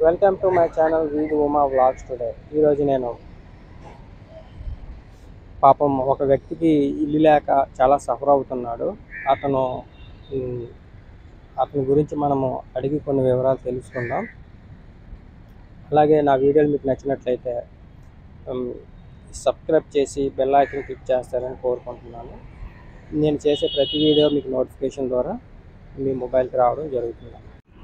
Welcome to my channel వీధి Uma vlogs today ఈరోజు నేను పాపం ఒక వ్యక్తికి ఇల్లు లేక చాలా సఫర్ అవుతున్నాడు అతను ఉమ్, అతని గురించి మనము అడిగి కొన్ని వివరాలు తెలుసుకుందాం అలాగే నా వీడియోలు మీకు నచ్చినట్లయితే ఉమ్, సబ్స్క్రైబ్ చేసి బెల్ ఐకన్ క్లిక్ చేస్తారని కోరుకుంటున్నాను నేను చేసే ప్రతి వీడియో మీకు నోటిఫికేషన్ ద్వారా మీ మొబైల్కి రావడం జరుగుతుంది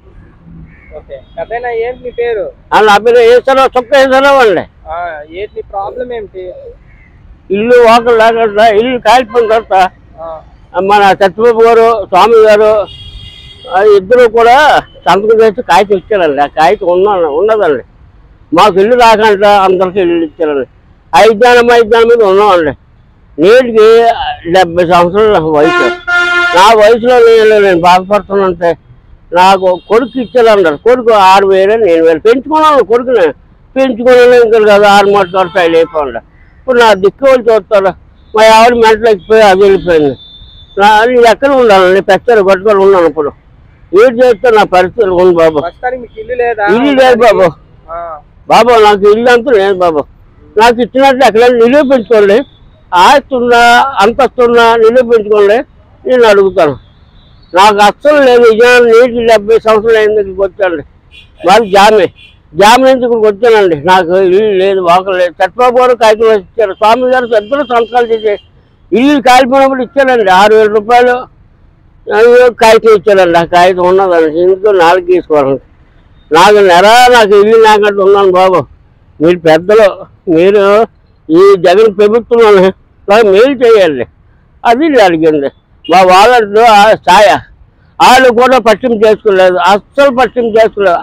ఓకే కథైనా ఏంటి నీ పేరు నా పేరు వేస్తారో చొక్క వేస్తారో వాళ్ళే ఆ, ఏంటి నీ ప్రాబ్లం ఏంటి ఇల్లు వాకలు లేకుండా ఇల్లు కాలిపోయిన తర్వాత ఆ, మన సత్యబాబు గారు స్వామి గారు ఆ ఇద్దరు కూడా సంతకం చేసి కాగితం ఇచ్చారండి ఆ కాగితం ఉన్న ఉన్నదండి మాకు ఇల్లు రాకుండా అందరికి ఇల్లు ఇచ్చారండి ఐదుజనం ఐదుజనం మీద ఉన్నామండి నేటికి డెబ్బై సంవత్సరాల వయసు నా వయసులో నేను నేను బాధపడుతున్నంటే నాకు కొడుకు ఇచ్చారన్నారు కొడుకు ఆరు వేలు నేను వేలు పెంచుకున్నాను కొడుకుని పెంచుకున్నాను ఇంకా కదా ఆరు మూడు ఖర్చు అయిపోయింది ఇప్పుడు నా దిక్కు వాళ్ళు చూస్తారు మా ఆవిడ మెంటలు ఎక్కిపోయి అది వెళ్ళిపోయింది నా నేను ఎక్కడ ఉండాలండి పెద్దలు పట్టుకొని ఉన్నాను ఇప్పుడు ఏం చేస్తే నా పరిస్థితులు ఉంది బాబు ప్రస్తుతానికి మీకు ఇల్లు లేదా ఇల్లు లేదు బాబు ఆ, బాబు నాకు ఇల్లు అంతా లేదు బాబు నాకు ఇచ్చినట్లు ఎక్కడ నిరూపించుకోండి ఆస్తున్నా అంతస్తున్నా నిరూపించుకోండి నేను అడుగుతాను నాకు అస్సలు లేదు నిజాన్ని నీటి డెబ్బై సంవత్సరాలు అయింది ఇక్కడికి వచ్చానండి వాళ్ళు జామే జామ నుంచి ఇక్కడికి వచ్చానండి నాకు ఇల్లు లేదు వాకలు లేదు చట్టబాబు గారు కాగితం వేసి ఇచ్చారు స్వామి గారు ఇద్దరు సంతకాలు చేసి ఇల్లు కాలిపోయినప్పుడు ఇచ్చారండి ఆరు వేల రూపాయలు అయ్యో కాగితం ఇచ్చారండి ఆ కాగితం ఉన్నదండి ఇందుకు నాలుగు తీసుకోవాలండి నాకు నెర నాకు ఇల్లు లేకుండా ఉన్నాను బాబు మీరు పెద్దలు మీరు ఈ జగన్ ప్రభుత్వంలోనే నాకు మేలు చేయాలి అది నేను అడిగింది మా వాళ్ళలో ఆ ఛాయ వాళ్ళు కూడా పట్టింపు చేసుకోలేదు అస్సలు పట్టింపు చేసుకోలేదు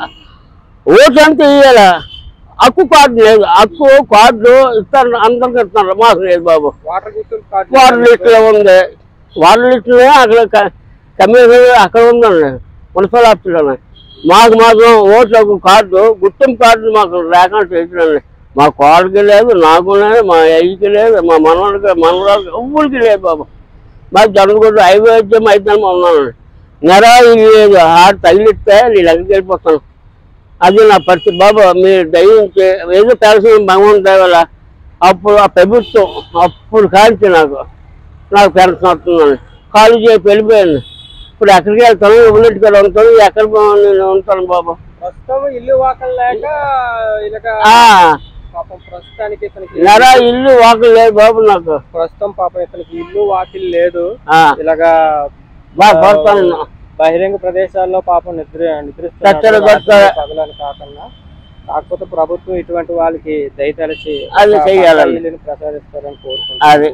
ఓటు అంతా ఇయ్యాల హక్కు కార్డు లేదు హక్కు కార్డు ఇస్తారు అందరికి ఇస్తున్నారు మాకు లేదు బాబు వాటర్ గుర్తులు కార్డు వాటర్ లిస్టులో ఉంది వాటర్ లిస్టులో అక్కడ క- కమిషనర్ అక్కడ ఉందండి మున్సిపల్ ఆఫీసులోనే మాకు మాత్రం ఓట్లకు కార్డు గుర్తింపు కార్డు మాకు లేకుండా చేసినండి మా కోడకి లేదు నాకు లేదు మా అయ్యకి లేదు మా మనవాళ్ళకి మనవరాలకి ఎవ్వరికి లేదు బాబు మాకు జరుగుతుంది ఐవేద్యం అయితే ఉన్నానండి నెర ఇది లేదు ఆడు తగిలిస్తే నేను ఎక్కడికి వెళ్ళిపోతాను అది నా పరిస్థితి బాబు మీరు దయించి ఏదో పెన్షన్ భగవంతు దేవాల అప్పుడు ఆ ప్రభుత్వం అప్పుడు కాల్చి నాకు నాకు పెన్షన్ వస్తుందని కాలేజీ అయిపోయి వెళ్ళిపోయాను ఇప్పుడు ఎక్కడికి వెళ్తాను ఉన్నట్టుగా ఉంటాను ఎక్కడ పో- నేను ఉంటాను బాబు ప్రస్తుతం ఇల్లు వాకలు లేక ఇలాగ ఆ, పాపం ప్రస్తుతానికి ఇతనికి నెర ఇల్లు వాకలు లేదు బాబు నాకు ప్రస్తుతం పాపం ఇతనికి ఇల్లు వాకిల్ లేదు ఆ, ఇలాగా బాగా పడతాను బహిరంగ ప్రదేశాల్లో పాపం నిద్ర చచ్చలు కొడతారు. నిద్రిస్తున్నాడు పగలని కాకుండా కాకపోతే ప్రభుత్వం ఇటువంటి వాళ్ళకి దయతలచి అది ఒక చెయ్యాలండి. పక్కా ఇల్లుని ప్రసాదిస్తారని అది కోరుకుంటున్నాను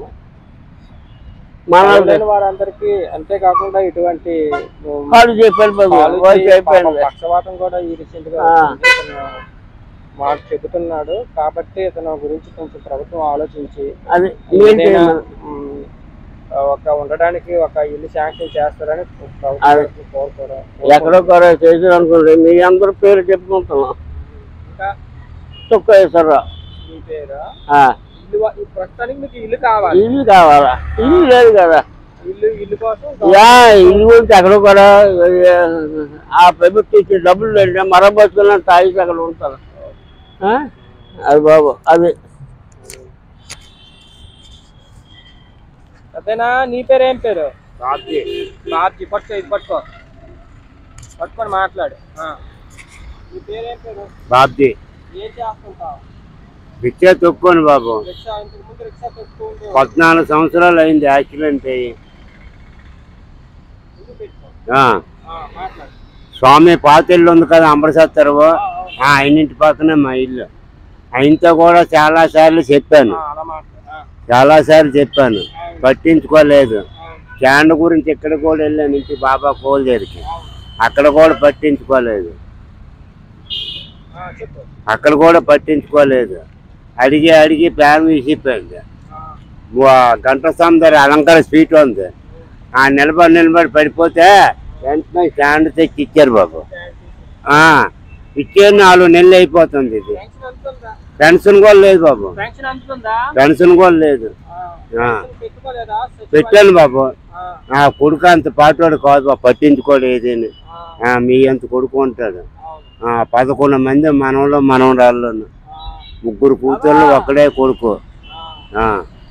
మన చదువులేని వారందరికీ అంతేకాకుండా ఇటువంటి ఉమ్, కాలేజీ అయిపోయి వెళ్ళిపోయింది కాలు వయసు చేయి, పాపం అయిపోయింది పక్షవాతం కూడా ఈ రీసెంట్ గా ఆ. వచ్చింది. ఇతను మాకు చెబుతున్నాడు కాబట్టి ఇతను గురించి కొంచెం ప్రభుత్వం ఆలోచించి అది ఏం ఏదైనా, చేయను ఉమ్, ఒక ఉండడానికి ఒక ఇల్లు శాంక్షన్ చేస్తారని అది. ప్రభుత్వం కోరుకోవడం ఎక్కడో కొర చేసి అనుకుంటే మీ అందరూ పేరు చెప్పుకుంటున్నాం ఇంకా చుక్క వేసారా మీ పేరు ఆ, ఇల్లు వా- ఈ ప్రస్తుతానికి మీకు ఇల్లు కావాలి ఇల్లు కావాలా ఇల్లు లేదు కదా ఇల్లు ఇల్లు కోసం యా ఇల్లు గురించి అక్కడ కూడా ఏ, ఆ ప్రభుత్వం ఇచ్చిన డబ్బులు లేదు మరబతుకున్న తాగి అక్కడ ఉంటారు ఆ? అది బాబు అది అదేనా నీ పేరు ఏం పేరు బాబ్జీ పట్టుకో ఇది పట్టుకో పట్టుకొని మాట్లాడు ఆ. నీ పేరేం పేరు బాబ్జీ ఏం చేస్తుంటావు రిక్షా తొక్కోను బాబు రిక్షా ఇంతకు ముందు రిక్షా పెట్టుకుంటూ పద్నాలుగు సంవత్సరాలు అయింది యాక్సిడెంట్ అయ్యి ముందు పెట్టుకో ఆ, ఆ, మాట్లాడు స్వామి పాత ఇల్లు ఉంది కదా అంబరసత్తరు ఆ ఆయనింటి పక్కనే మా ఇల్లు ఆయనతో కూడా చాలా సార్లు చెప్పాను ఆ, అలా మాట్లాడు ఆ, చాలా సార్లు చెప్పాను అవును. పట్టించుకోలేదు అవును. క్యాండ్ గురించి ఇక్కడ కూడా వెళ్ళాను ఇంటి బాబా కోల్దేరికి అక్కడ కూడా పట్టించుకోలేదు ఆ, చెప్పు అక్కడ కూడా పట్టించుకోలేదు అడిగి అడిగి ప్లాన్ విసిపోయింది ఆ, వా- గంట దగ్గర అలంకార స్వీట్ ఉంది ఆ నిలబడి నిలబడి పడిపోతే వెంటనే స్టాండ్ తెచ్చి ఇచ్చారు బాబు ఆ, ఇచ్చే నాలుగు నెలలు అయిపోతుంది ఇది పెన్షన్ అందుతుందా పెన్షన్ కూడా లేదు బాబు పెన్షన్ అందుతుందా పెన్షన్ కూడా లేదు ఆ, ఆ. పెన్షన్ పెట్టుకోలేదా పెట్టాను బాబు ఆ, ఆ కొడుకు అంత పాటోడు కాదు బాబు పట్టించుకోడు ఏదేని ఆ, ఆ, మీ అంత కొడుకు ఉంటాడు అవును. ఆ, పదకొండు మంది మనవలు మనవరాళ్ళు ముగ్గురు కూతుళ్ళు ఒక్కడే కొడుకు ఆ,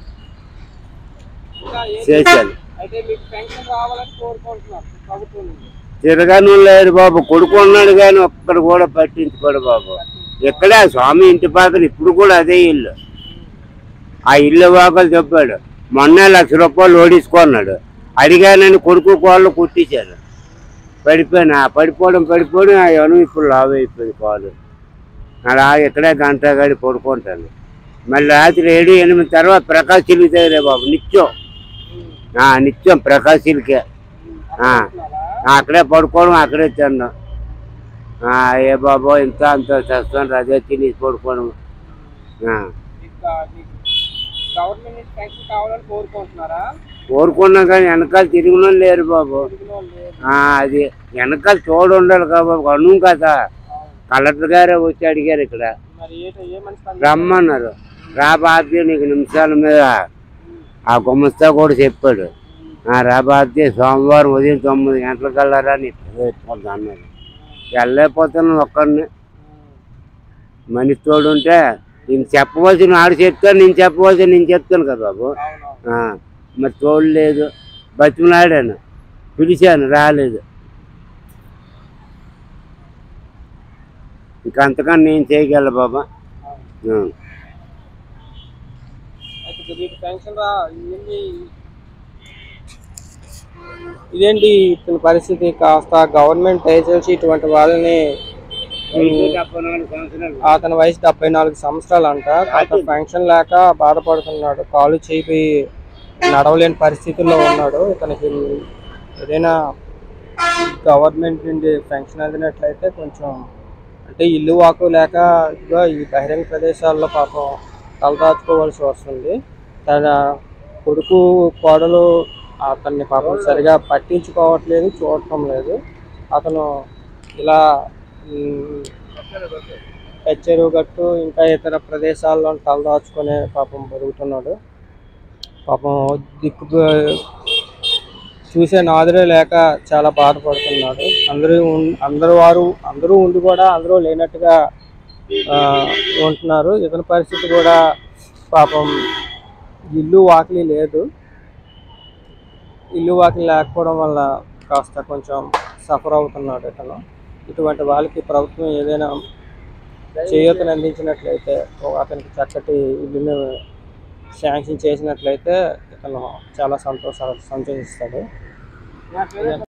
ఇంకా ఏంటి? చేశాను అయితే మీకు పెన్షన్ రావాలని కోరుకుంటున్నారు ప్రభుత్వం నుంచి తిరగను లేరు బాబు కొడుకు ఉన్నాడు కానీ ఒక్కడు కూడా పట్టించుకోడు బాబు ఇక్కడే ఆ స్వామి ఇంటి పక్కన ఇప్పుడు కూడా అదే ఇల్లు ఆ ఇల్లు వాకలు చెప్పాడు మొన్న లక్ష రూపాయలు ఓడించుకున్నాడు అడిగానని కొడుకు కోళ్ళు కుట్టించారు పడిపోయాను ఆ పడిపోవడం పడిపోవడం ఆ ఎను ఇప్పుడు లావు అయిపోయింది కాలు అలా ఇక్కడే గంట గడి పడుకుంటాను మళ్ళీ రాత్రి ఏడు ఎనిమిది తర్వాత ప్రకాశ్ చిలికి రే బాబు నిత్యం ఆ, నిత్యం ప్రకాశ్ చిలికే ఆ. ఆ, అక్కడే పడుకోవడం అక్కడే తినడం ఆ, ఏ బాబో ఇంత అంత చేస్తాను అదే తిని పడుకోవడం ఆ. ఇంకా మీకు గవర్నమెంట్ నుంచి పెన్షన్ కావాలని కోరుకుంటున్నారా కోరుకున్నాం కానీ వెనకాల తిరిగిన లేరు బాబు తెలుగులో లేదు ఆ, అది వెనకాల చూడు ఉండాలి కాబట్టి అను కదా కలెక్టర్ గారే వచ్చి అడిగారు ఇక్కడ మరి ఏ ఏ మనిషి రమ్మన్నారు రా బాధ్య నీకు నిమిషాల మీద ఆ గుమస్తా కూడా చెప్పాడు ఆ రా బాధ్య సోమవారం ఉదయం తొమ్మిది గంటలకు వెళ్ళారా నీ పిల్లలు అన్నారు వెళ్ళలేకపోతున్నాను ఒక్కడిని మనిషి తోడు ఉంటే నేను చెప్పవలసిన ఆడు చెప్తాను నేను చెప్పవలసిన నేను చెప్తాను కదా బాబు అవునవును ఆ, మరి తోడు లేదు బతిమలాడాను పిలిచాను రాలేదు ఇంక అంతకన్నా నేను చేయగల బాబా ఆ. అయితే మీకు పెన్షన్ రా ఇదేంటి ఇదేంటి ఇతని పరిస్థితి కాస్త గవర్నమెంట్ దయచేసి ఇటువంటి వాళ్ళని అతని వయసు డెబ్బై నాలుగు సంవత్సరాలు అంట కాస్త పెన్షన్ లేక బాధపడుతున్నాడు కాలు చేయి నడవలేని పరిస్థితుల్లో ఉన్నాడు ఇతనికి ఏదైనా గవర్నమెంట్ నుండి పెన్షన్ అందినట్లయితే కొంచెం అంటే ఇల్లు వాకు లేక ఇదిగో ఈ బహిరంగ ప్రదేశాల్లో పాపం తలదాచుకోవాల్సి వస్తుంది తన కొడుకు కోడలు అతన్ని పాపం సరిగా పట్టించుకోవట్లేదు చూడటం లేదు అతను ఇలా ఉమ్, పెచ్చెరువు గట్టు ఇంకా ఇతర ప్రదేశాల్లో తలదాచుకునే పాపం బతుకుతున్నాడు పాపం దిక్కు చూసే నాదురే లేక చాలా బాధపడుతున్నాడు అందరూ ఉన్- అందరూ వారు అందరూ ఉండి కూడా అందరూ లేనట్టుగా ఆ, ఉంటున్నారు ఇతని పరిస్థితి కూడా పాపం ఇల్లు వాకిలి లేదు ఇల్లు వాకిలి లేకపోవడం వల్ల కాస్త కొంచెం సఫర్ అవుతున్నాడు ఇతను ఇటువంటి వాళ్ళకి ప్రభుత్వం ఏదైనా చేయూతను అందించినట్లయితే ఓ అతనికి చక్కటి ఇల్లుని శాంక్షన్ చేసినట్లయితే ఇతను చాలా సంతోష సంతోషిస్తాడు